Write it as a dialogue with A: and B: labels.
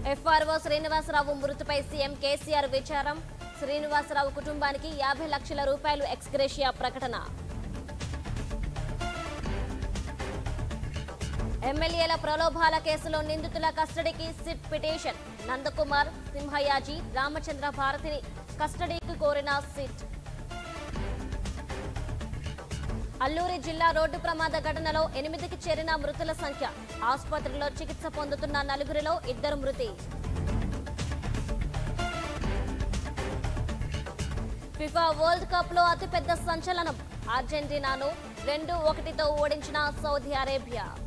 A: FRO Srinivasarao మృతిపై CM KCR విచారం శ్రీనివాసరావు కుటుంబానికి యాభై లక్షల రూపాయలు ఎక్స్గ్రేషియా ప్రకటన ఎమ్మెల్యేల ప్రలోభాల కేసులో నిందితుల కస్టడీకి సిట్ పిటిషన్ నందకుమార్ సింహయాజీ రామచంద్ర భారతిని కస్టడీకి కోరిన సిట్ అల్లూరి జిల్లా రోడ్డు ప్రమాద ఘటనలో ఎనిమిదికి చేరిన మృతుల సంఖ్య ఆసుపత్రిలో చికిత్స పొందుతున్న నలుగురిలో ఇద్దరు మృతి ఫిఫా వరల్డ్ కప్ లో అతిపెద్ద సంచలనం అర్జెంటీనాను రెండు ఒకటితో ఓడించిన సౌదీ అరేబియా